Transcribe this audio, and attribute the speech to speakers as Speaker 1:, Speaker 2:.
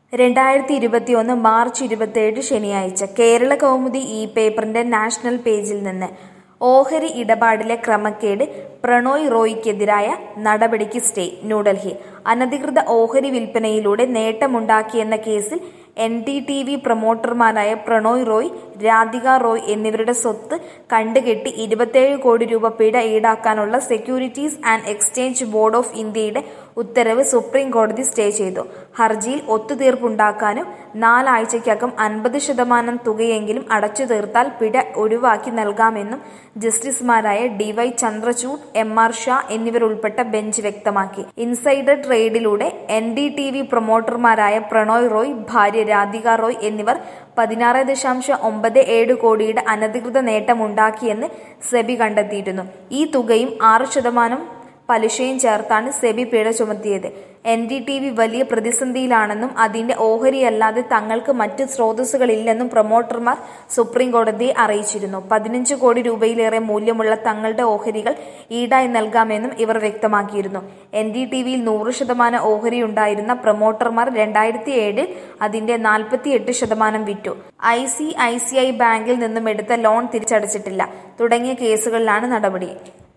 Speaker 1: രണ്ടായിരത്തി ഇരുപത്തിയൊന്ന് മാർച്ച് ഇരുപത്തിയേഴ് ശനിയാഴ്ച കേരള കൗമുദി ഇ പേപ്പറിന്റെ നാഷണൽ പേജിൽ നിന്ന് ഓഹരി ഇടപാടിലെ ക്രമക്കേട് പ്രണോയ് റോയിക്കെതിരായ നടപടിക്ക് സ്റ്റേ ന്യൂഡൽഹി അനധികൃത ഓഹരി വിൽപ്പനയിലൂടെ നേട്ടമുണ്ടാക്കിയെന്ന കേസിൽ എൻ ഡി ടി വി പ്രൊമോട്ടർമാരായ പ്രണോയ് റോയ് രാധിക റോയ് എന്നിവരുടെ സ്വത്ത് കണ്ടുകെട്ടി ഇരുപത്തേഴ് കോടി രൂപ പിഴ ഈടാക്കാനുള്ള securities and exchange board of ഇന്ത്യയുടെ ഉത്തരവ് സുപ്രീം കോടതി സ്റ്റേ ചെയ്തു ഹർജിയിൽ ഒത്തുതീർപ്പുണ്ടാക്കാനും നാലാഴ്ചയ്ക്കകം അൻപത് ശതമാനം തുകയെങ്കിലും അടച്ചു തീർത്താൽ പിഴ ഒഴിവാക്കി നൽകാമെന്നും ജസ്റ്റിസുമാരായ D Y Chandrachud M R Shah എന്നിവരുൾപ്പെട്ട ബെഞ്ച് വ്യക്തമാക്കി ഇൻസൈഡർ ട്രേഡിലൂടെ എൻ ഡി ടി വി പ്രൊമോട്ടർമാരായ പ്രണോയ് റോയ് ഭാര്യ രാധിക റോയ് എന്നിവർ പതിനാറ് ദശാംശം ഒമ്പത് ഏഴ് കോടിയുടെ അനധികൃത നേട്ടമുണ്ടാക്കിയെന്ന് സെബി കണ്ടെത്തിയിരുന്നു ഈ തുകയും ആറ് ശതമാനം പലിശയും ചേർത്താണ് സെബി പിഴ ചുമത്തിയത് എൻ ഡി ടി വി വലിയ പ്രതിസന്ധിയിലാണെന്നും അതിന്റെ ഓഹരിയല്ലാതെ തങ്ങൾക്ക് മറ്റ് സ്രോതസ്സുകളില്ലെന്നും പ്രൊമോട്ടർമാർ സുപ്രീം കോടതിയെ അറിയിച്ചിരുന്നു പതിനഞ്ച് കോടി രൂപയിലേറെ മൂല്യമുള്ള തങ്ങളുടെ ഓഹരികൾ ഈടായി നൽകാമെന്നും ഇവർ വ്യക്തമാക്കിയിരുന്നു എൻ ഡി ടി വിയിൽ നൂറ് ശതമാനം ഓഹരിയുണ്ടായിരുന്ന പ്രൊമോട്ടർമാർ രണ്ടായിരത്തി ഏഴിൽ അതിന്റെ നാൽപ്പത്തിയെട്ട് ശതമാനം വിറ്റു I C I C I ബാങ്കിൽ നിന്നും എടുത്ത ലോൺ തിരിച്ചടച്ചിട്ടില്ല തുടങ്ങിയ കേസുകളിലാണ് നടപടി